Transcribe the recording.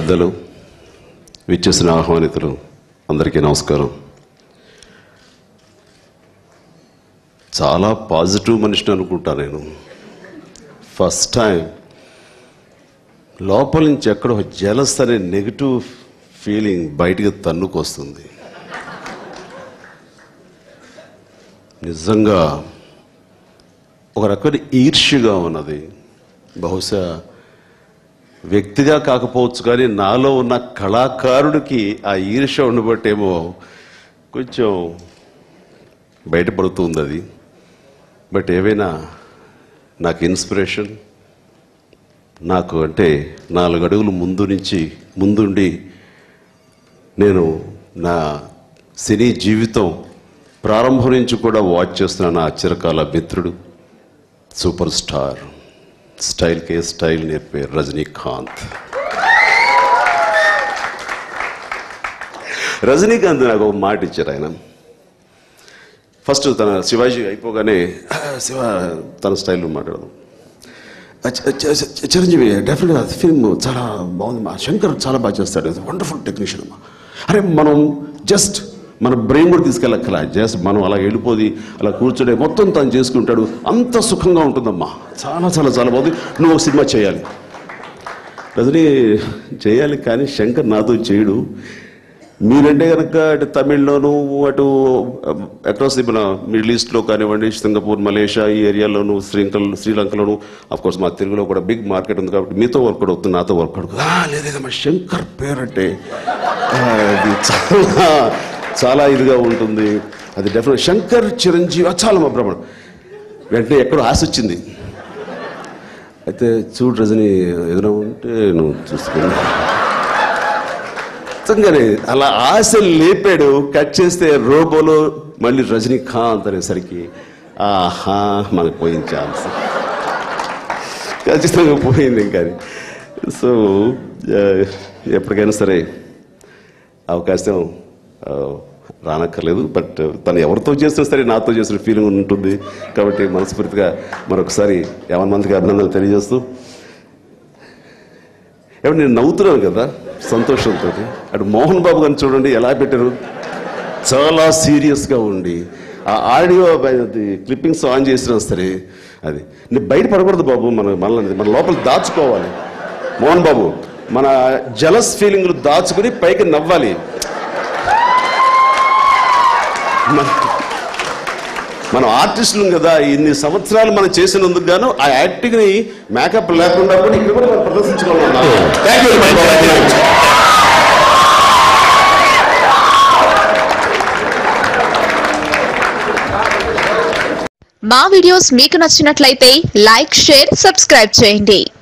పెద్దలు విచ్చేసిన ఆహ్వానితులు అందరికీ నమస్కారం చాలా పాజిటివ్ మనిషిని అనుకుంటా నేను ఫస్ట్ టైం లోపల నుంచి ఎక్కడో జలస్ అనే నెగిటివ్ ఫీలింగ్ బయటికి తన్నుకొస్తుంది నిజంగా ఒక రకమైన ఈర్ష్యగా ఉన్నది బహుశా వ్యక్తిగా కాకపోవచ్చు కానీ నాలో ఉన్న కళాకారుడికి ఆ ఈర్ష్య ఉండబట్టేమో కొంచెం బయటపడుతుంది అది బట్ ఏవైనా నాకు ఇన్స్పిరేషన్ నాకు అంటే నాలుగు అడుగులు ముందు నుంచి ముందుండి నేను నా సినీ జీవితం ప్రారంభం నుంచి కూడా వాచ్ చేస్తున్న నా చిరకాల మిత్రుడు సూపర్ స్టార్ స్టైల్కే స్టైల్ నేర్పే రజనీకాంత్ రజనీకాంత్ నాకు ఒక మాట ఇచ్చారు ఆయన ఫస్ట్ తన శివాజీ అయిపోగానే శివ తన స్టైల్లో మాట్లాడదు చ- చ- చ- చిరంజీవి డెఫినెట్గా ఫిల్మ్ చాలా బాగుంది మా శంకర్ చాలా బాగా చేస్తాడు వండర్ఫుల్ టెక్నీషియన్ అమ్మా అరే మనం జస్ట్ మన బ్రెయిన్ కూడా తీసుకెళ్ళక్కల జస్ట్ మనం అలా వెళ్ళిపోది అలా కూర్చునే మొత్తం తను చేసుకుంటాడు అంత సుఖంగా ఉంటుందమ్మా చాలా చాలా చాలా బాగుంది నువ్వు ఒక సినిమా చేయాలి రజనీ చేయాలి కానీ శంకర్ నాతో చేయడు మీరంటే కనుక అటు తమిళ్లోను అటు అక్రాస్ ది మన మిడిల్ ఈస్ట్లో కానివ్వండి సింగపూర్ మలేషియా ఈ ఏరియాలోను శ్రీలంకల్ శ్రీలంకలోను అఫ్ కోర్స్ మా తెలుగులో కూడా బిగ్ మార్కెట్ ఉంది కాబట్టి మీతో వర్కౌట్ అవుతుంది నాతో వర్కౌట్ అవుతుంది "ఆ, లేదేదమ్మా శంకర్ పేరంటే ఆ, అది చాలా చాలా ఇదిగా ఉంటుంది అది డెఫినెట్ శంకర్ చిరంజీవి ఆ, చాలా మా బ్రహ్మణం వెంటనే ఎక్కడో ఆశ వచ్చింది అయితే చూడు రజని ఏదైనా ఉంటే నువ్వు చూసుకుని నిజంగానే అలా ఆశ లేపాడు కట్ చేస్తే రోబోలో మళ్ళీ రజనీకాంత్ అనేసరికి ఆహా మనకు పోయిన ఛాన్స్ ఖచ్చితంగా పోయింది ఇంకా సో ఎప్పటికైనా సరే అవకాశం ఆ, రానక్కర్లేదు బట్ తను ఎవరితో చేసినా సరే నాతో చేసిన ఫీలింగ్ ఉంటుంది కాబట్టి మనస్ఫూర్తిగా మరొకసారి యావన్ మందికి అభినందనలు తెలియజేస్తూ ఏమంటే నేను నవ్వుతున్నాను కదా సంతోషంతో అటు మోహన్ బాబు గారిని చూడండి ఎలా పెట్టారు చాలా సీరియస్గా ఉండి ఆ ఆడియో క్లిప్పింగ్స్ ఆన్ చేసినా సరే అది నేను బయట పడకూడదు బాబు మన మనల్ని మన లోపల దాచుకోవాలి మోహన్ బాబు మన జలస్ ఫీలింగ్లు దాచుకుని పైకి నవ్వాలి మన- మనం ఆర్టిస్టులు కదా ఇన్ని సంవత్సరాలు మనం చేసినందుకు గాను ఆ యాక్టింగ్ ని మేకప్ లేకుండా కూడా ఇక్కడ కూడా మనం ప్రదర్శించుకోవాలి థ్యాంక్ యూ మా వీడియోస్ మీకు నచ్చినట్లయితే లైక్ షేర్ సబ్స్క్రైబ్ చేయండి